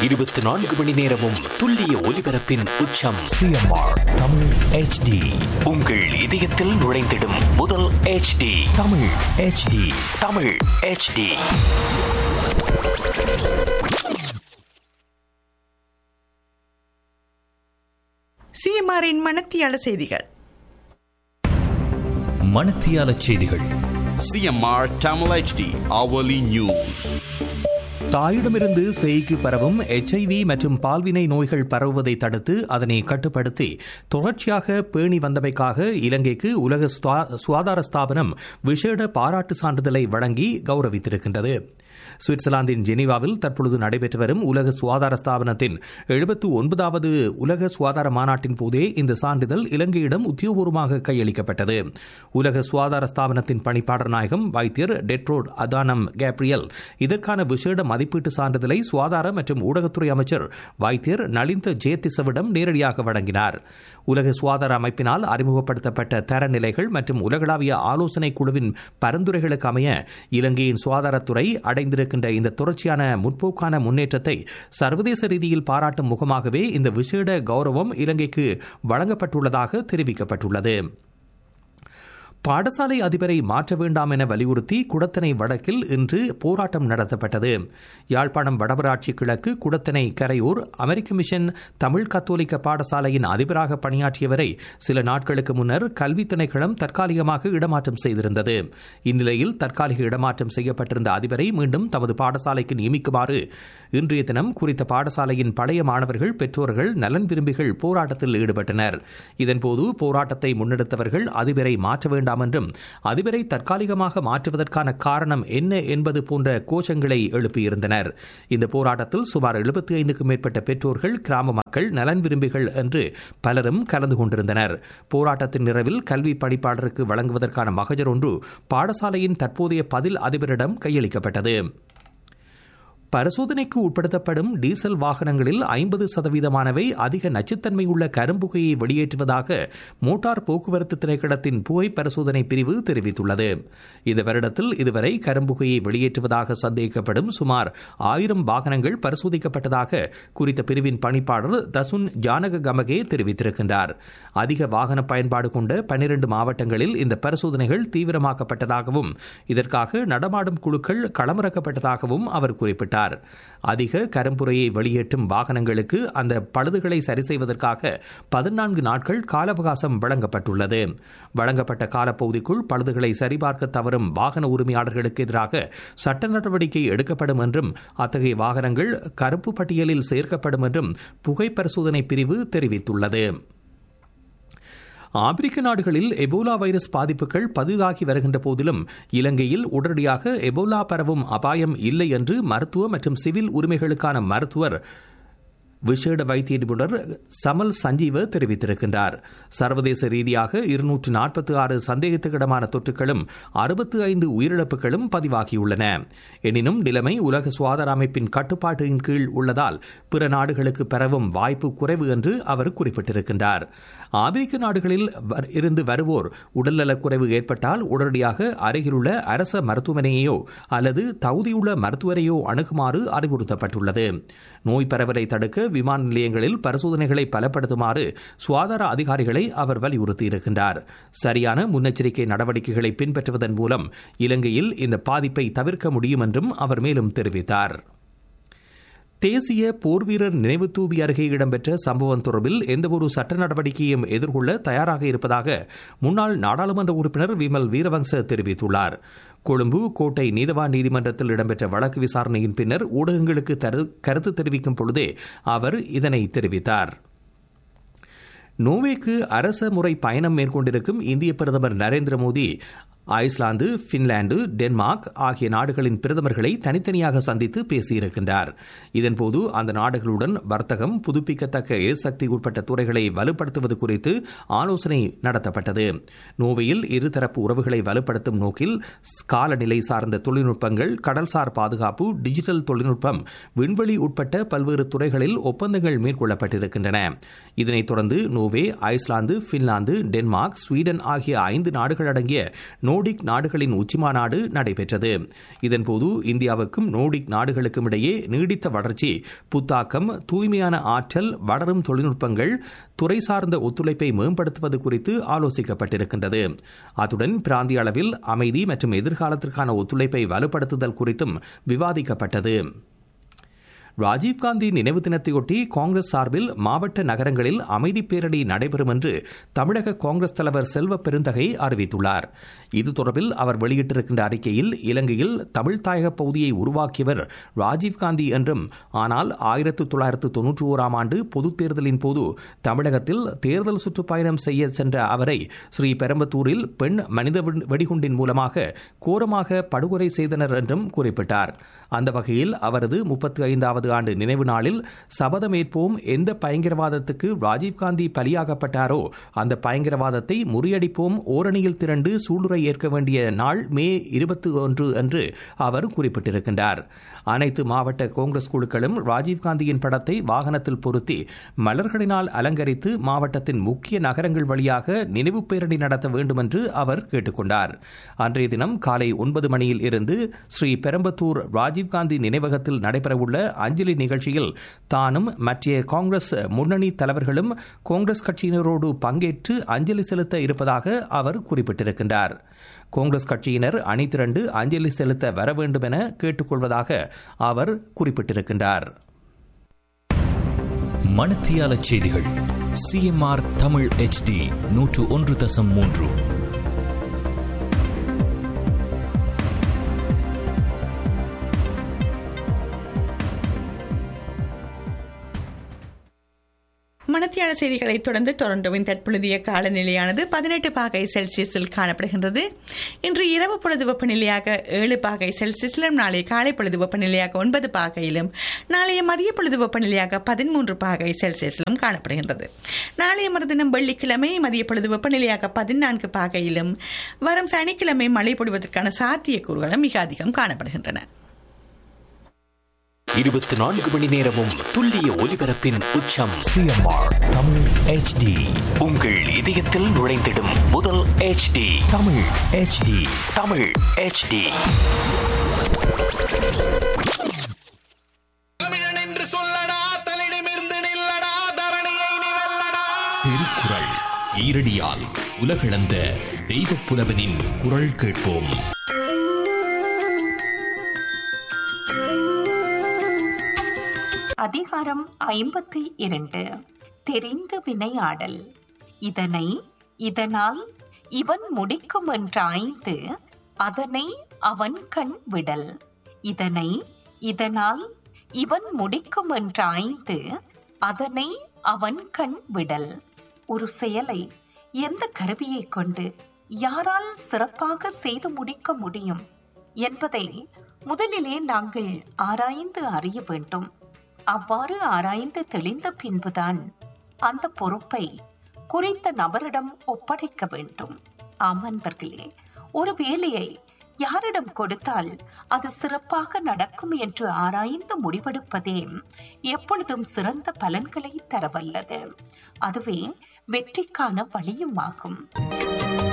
இருபத்தி நான்கு மணி நேரமும் துல்லிய ஒலிபரப்பின் உச்சம் சிஎம்ஆர் தமிழ் ஹெச்டி உங்கள் இதயத்தில் நுழைந்திடும் முதல் HD Tamil HD Tamil HD சிஎம்ஆரின் மனத்தியால செய்திகள் மணத்தியால செய்திகள் CMR Tamil HD hourly news. தாயிடமிருந்து சேய்க்கு பரவும் எச்ஐவி மற்றும் பால்வினை நோய்கள் பரவுவதை தடுத்து அதனை கட்டுப்படுத்தி தொடர்ச்சியாக பேணி வந்தமைக்காக இலங்கைக்கு உலக சுதா- சுகாதார ஸ்தாபனம் விசேட பாராட்டு சான்றிதழை வழங்கி கௌரவித்திருக்கின்றது சுவிட்சர்லாந்தின் ஜெனீவாவில் தற்பொழுது நடைபெற்று வரும் உலக சுகாதார ஸ்தாபனத்தின் எழுபத்து ஒன்பதாவது உலக சுகாதார மாநாட்டின் போதே இந்த சான்றிதழ் இலங்கையிடம் உத்தியோகபூர்வமாக கையளிக்கப்பட்டது உலக சுகாதார ஸ்தாபனத்தின் பணிப்பாளர் நாயகம் வைத்தியர் டெட்ரோட் அதானம் கேப்ரியல் இதற்கான விசேட மதிப்பீட்டு சான்றிதழை சுகாதார மற்றும் ஊடகத்துறை அமைச்சர் வைத்தியர் நலிந்த ஜெயதிசவிடம் நேரடியாக வழங்கினார் உலக சுகாதார அமைப்பினால் அறிமுகப்படுத்தப்பட்ட தரநிலைகள் மற்றும் உலகளாவிய ஆலோசனை குழுவின் பரிந்துரைகளுக்கு அமைய இலங்கையின் சுகாதாரத்துறை அடைந்திருக்கின்ற இந்த தொடர்ச்சியான முற்போக்கான முன்னேற்றத்தை சர்வதேச ரீதியில் பாராட்டும் முகமாகவே இந்த விசேட கௌரவம் இலங்கைக்கு வழங்கப்பட்டுள்ளதாக தெரிவிக்கப்பட்டுள்ளது பாடசாலை அதிபரை மாற்ற வேண்டாம் என வலியுறுத்தி குடத்தனை வடக்கில் இன்று போராட்டம் நடத்தப்பட்டது யாழ்ப்பாணம் வடபராட்சி கிழக்கு குடத்தனை கரையூர் அமெரிக்க மிஷன் தமிழ் கத்தோலிக்க பாடசாலையின் அதிபராக பணியாற்றியவரை சில நாட்களுக்கு முன்னர் கல்வி திணைக்களம் தற்காலிகமாக இடமாற்றம் செய்திருந்தது இந்நிலையில் தற்காலிக இடமாற்றம் செய்யப்பட்டிருந்த அதிபரை மீண்டும் தமது பாடசாலைக்கு நியமிக்குமாறு இன்றைய தினம் குறித்த பாடசாலையின் பழைய மாணவர்கள் பெற்றோர்கள் நலன் விரும்பிகள் போராட்டத்தில் ஈடுபட்டனர் இதன்போது போராட்டத்தை முன்னெடுத்தவர்கள் அதிபரை மாற்ற வேண்டாம் என்றும் அதிபரை தற்காலிகமாக மாற்றுவதற்கான காரணம் என்ன என்பது போன்ற கோஷங்களை எழுப்பியிருந்தனர் இந்த போராட்டத்தில் சுமார் எழுபத்தி ஐந்துக்கும் மேற்பட்ட பெற்றோர்கள் கிராம மக்கள் நலன் விரும்பிகள் என்று பலரும் கலந்து கொண்டிருந்தனர் போராட்டத்தின் நிறைவில் கல்வி பணிப்பாளருக்கு வழங்குவதற்கான மகஜர் ஒன்று பாடசாலையின் தற்போதைய பதில் அதிபரிடம் கையளிக்கப்பட்டது பரிசோதனைக்கு உட்படுத்தப்படும் டீசல் வாகனங்களில் ஐம்பது சதவீதமானவை அதிக நச்சுத்தன்மை உள்ள கரும்புகையை வெளியேற்றுவதாக மோட்டார் போக்குவரத்து திணைக்களத்தின் புகை பரிசோதனை பிரிவு தெரிவித்துள்ளது இந்த வருடத்தில் இதுவரை கரும்புகையை வெளியேற்றுவதாக சந்தேகிக்கப்படும் சுமார் ஆயிரம் வாகனங்கள் பரிசோதிக்கப்பட்டதாக குறித்த பிரிவின் பணிப்பாளர் தசுன் ஜானக கமகே தெரிவித்திருக்கின்றார் அதிக வாகன பயன்பாடு கொண்ட பனிரண்டு மாவட்டங்களில் இந்த பரிசோதனைகள் தீவிரமாக்கப்பட்டதாகவும் இதற்காக நடமாடும் குழுக்கள் களமிறக்கப்பட்டதாகவும் அவர் குறிப்பிட்டார் அதிக கரும்புரையை வெளியேற்றும் வாகனங்களுக்கு அந்த பழுதுகளை சரி செய்வதற்காக பதினான்கு நாட்கள் கால அவகாசம் வழங்கப்பட்டுள்ளது வழங்கப்பட்ட காலப்பகுதிக்குள் பழுதுகளை சரிபார்க்க தவறும் வாகன உரிமையாளர்களுக்கு எதிராக சட்ட நடவடிக்கை எடுக்கப்படும் என்றும் அத்தகைய வாகனங்கள் கருப்பு பட்டியலில் சேர்க்கப்படும் என்றும் புகை பரிசோதனை பிரிவு தெரிவித்துள்ளது ஆப்பிரிக்க நாடுகளில் எபோலா வைரஸ் பாதிப்புகள் பதிவாகி வருகின்ற போதிலும் இலங்கையில் உடனடியாக எபோலா பரவும் அபாயம் இல்லை என்று மருத்துவ மற்றும் சிவில் உரிமைகளுக்கான மருத்துவர் விசேட வைத்திய நிபுணர் சமல் சஞ்சீவ தெரிவித்திருக்கின்றார் சர்வதேச ரீதியாக இருநூற்று நாற்பத்தி ஆறு சந்தேகத்துக்கிடமான தொற்றுகளும் அறுபத்து ஐந்து உயிரிழப்புகளும் பதிவாகியுள்ளன எனினும் நிலைமை உலக சுகாதார அமைப்பின் கட்டுப்பாட்டின் கீழ் உள்ளதால் பிற நாடுகளுக்கு பரவும் வாய்ப்பு குறைவு என்று அவர் குறிப்பிட்டிருக்கின்றார் ஆப்பிரிக்க நாடுகளில் வ- இருந்து வருவோர் உடல்நலக் குறைவு ஏற்பட்டால் உடனடியாக அருகிலுள்ள அரச மருத்துவமனையோ அல்லது தகுதியுள்ள மருத்துவரையோ அணுகுமாறு அறிவுறுத்தப்பட்டுள்ளது நோய் பரவலை தடுக்க விமான நிலையங்களில் பரிசோதனைகளை பலப்படுத்துமாறு சுகாதார அதிகாரிகளை அவர் வலியுறுத்தியிருக்கின்றார் சரியான முன்னெச்சரிக்கை நடவடிக்கைகளை பின்பற்றுவதன் மூலம் இலங்கையில் இந்த பாதிப்பை தவிர்க்க முடியும் என்றும் அவர் மேலும் தெரிவித்தார் தேசிய போர்வீரர் நினைவு தூபி அருகே இடம்பெற்ற சம்பவம் தொடர்பில் எந்தவொரு சட்ட நடவடிக்கையும் எதிர்கொள்ள தயாராக இருப்பதாக முன்னாள் நாடாளுமன்ற உறுப்பினர் விமல் வீரவங்ச தெரிவித்துள்ளார் கொழும்பு கோட்டை நீதவான் நீதிமன்றத்தில் இடம்பெற்ற வழக்கு விசாரணையின் பின்னர் ஊடகங்களுக்கு தரு- கருத்து தெரிவிக்கும் பொழுதே அவர் இதனை தெரிவித்தார் நோர்வேக்கு அரச முறை பயணம் மேற்கொண்டிருக்கும் இந்திய பிரதமர் Narendra Modi Iceland Finland Denmark ஆகிய நாடுகளின் பிரதமர்களை தனித்தனியாக சந்தித்து பேசியிருக்கின்றார் இதன்போது அந்த நாடுகளுடன் வர்த்தகம் புதுப்பிக்கத்தக்க எரிசக்தி உட்பட்ட துறைகளை வலுப்படுத்துவது குறித்து ஆலோசனை நடத்தப்பட்டது நோவையில் இருதரப்பு உறவுகளை வலுப்படுத்தும் நோக்கில் காலநிலை சார்ந்த தொழில்நுட்பங்கள் கடல்சார் பாதுகாப்பு டிஜிட்டல் தொழில்நுட்பம் விண்வெளி உட்பட்ட பல்வேறு துறைகளில் ஒப்பந்தங்கள் மேற்கொள்ளப்பட்டிருக்கின்றன இதனைத் தொடர்ந்து Norway Iceland Finland Denmark Sweden ஆகிய ஐந்து நாடுகள் அடங்கிய நோடிக் நாடுகளின் உச்சிமாநாடு நடைபெற்றது இதன்போது இந்தியாவுக்கும் நோடிக் நாடுகளுக்கும் இடையே நீடித்த வளர்ச்சி புத்தாக்கம் தூய்மையான ஆற்றல் வளரும் தொழில்நுட்பங்கள் துறை சார்ந்த ஒத்துழைப்பை மேம்படுத்துவது குறித்து ஆலோசிக்கப்பட்டிருக்கின்றது அத்துடன் பிராந்திய அளவில் அமைதி மற்றும் எதிர்காலத்திற்கான ஒத்துழைப்பை வலுப்படுத்துதல் குறித்தும் விவாதிக்கப்பட்டது ராஜீவ்காந்தி நினைவு தினத்தையொட்டி காங்கிரஸ் சார்பில் மாவட்ட நகரங்களில் அமைதி பேரணி நடைபெறும் என்று தமிழக காங்கிரஸ் தலைவர் செல்வ பெருந்தகை அறிவித்துள்ளார் இது தொடர்பில் அவர் வெளியிட்டிருக்கின்ற அறிக்கையில் இலங்கையில் தமிழ் தாயக பகுதியை உருவாக்கியவர் ராஜீவ்காந்தி என்றும் ஆனால் ஆயிரத்து தொள்ளாயிரத்து தொன்னூற்றி ஓராம் ஆண்டு பொதுத் தேர்தலின் போது தமிழகத்தில் தேர்தல் சுற்றுப்பயணம் செய்ய சென்ற அவரை ஸ்ரீ பெரம்பத்தூரில் பெண் மனித வெடிகுண்டின் மூலமாக கோரமாக படுகொலை செய்தனர் என்றும் குறிப்பிட்டார் அந்த வகையில் அவரது முப்பத்தி ஐந்தாவது ஆண்டு நினைவு நாளில் சபதமேற்போம் எந்த பயங்கரவாதத்துக்கு ராஜீவ்காந்தி பலியாகப்பட்டாரோ அந்த பயங்கரவாதத்தை முறியடிப்போம் ஓரணியில் திரண்டு சூளுரை ஏற்க வேண்டிய நாள் மே இருபத்தி ஒன்று என்று அவர் குறிப்பிட்டிருக்கின்றார் அனைத்து மாவட்ட காங்கிரஸ் குழுக்களும் ராஜீவ்காந்தியின் படத்தை வாகனத்தில் பொருத்தி மலர்களினால் அலங்கரித்து மாவட்டத்தின் முக்கிய நகரங்கள் வழியாக நினைவு பேரணி நடத்த வேண்டும் என்று அவர் கேட்டுக்கொண்டார் அன்றைய தினம் காலை ஒன்பது மணியில் இருந்து ஸ்ரீ பெரம்பத்தூர் ராஜீவ்காந்தி நினைவகத்தில் நடைபெறவுள்ள அஞ்சலி நிகழ்ச்சியில் தானும் மற்ற காங்கிரஸ் முன்னணி தலைவர்களும் காங்கிரஸ் கட்சியினரோடு பங்கேற்று அஞ்சலி செலுத்த இருப்பதாக அவர் குறிப்பிட்டிருக்கின்றார் காங்கிரஸ் கட்சியினர் அணி திரண்டு அஞ்சலி செலுத்த வர வேண்டும் என கேட்டுக்கொள்வதாக அவர் குறிப்பிட்டிருக்கின்றார் மணத்தியால செய்திகள் சிஎம்ஆர் தமிழ் ஹெச்டி நூற்று ஒன்று தசம் மூன்று மணத்தியான செய்திகளை தொடர்ந்து டொரண்டோவின் தற்பொழுதைய காலநிலையானது பதினெட்டு பாகை செல்சியஸில் காணப்படுகின்றது இன்று இரவு பொழுது வெப்பநிலையாக ஏழு பாகை செல்சியஸிலும் நாளைய காலை பொழுது வெப்பநிலையாக ஒன்பது பாகையிலும் நாளைய மதிய பொழுது வெப்பநிலையாக பதிமூன்று பாகை செல்சியஸிலும் காணப்படுகின்றது நாளைய மறுதினம் வெள்ளிக்கிழமை மதிய பொழுது வெப்பநிலையாக பதினான்கு பாகையிலும் வரும் சனிக்கிழமை மழை பொழிவதற்கான சாத்தியக்கூறுகளும் மிக அதிகம் காணப்படுகின்றன இருபத்தி நான்கு மணி நேரமும் துல்லிய ஒலிபரப்பின் உச்சம் சிஎம்ஆர் தமிழ் ஹெச்டி உங்கள் இதயத்தில் நுழைந்திடும் முதல் HD Tamil HD Tamil HD தமிழன் என்று சொல்லடா தலிடமிருந்து நில்லடா தரணியை நீ வெல்லடா திருக்குறள் ஈரடியால் உலகளந்த தெய்வப் புலவனின் குரல் கேட்போம் அதிகாரம் ஐம்பத்தி இரண்டு தெரிந்து வினையாடல் இதனை இதனால் இவன் முடிக்கும் என்றாய்ந்து அதனை அவன் கண் விடல் இதனை இதனால் இவன் முடிக்கும் என்றாய்ந்து அதனை அவன் கண் விடல் ஒரு செயலை எந்த கருவியை கொண்டு யாரால் சிறப்பாக செய்து முடிக்க முடியும் என்பதை முதலிலே நாங்கள் ஆராய்ந்து அறிய வேண்டும் அவ்வாறு ஆராய்ந்து தெளிந்த பின்புதான் அந்த பொறுப்பை குறித்த நபரிடம் ஒப்படைக்க வேண்டும் ஆம் அன்பர்களே ஒரு வேலையை யாரிடம் கொடுத்தால் அது சிறப்பாக நடக்கும் என்று ஆராய்ந்து முடிவெடுப்பதே எப்பொழுதும் சிறந்த பலன்களை தரவல்லது அதுவே வெற்றிக்கான வழியும் ஆகும்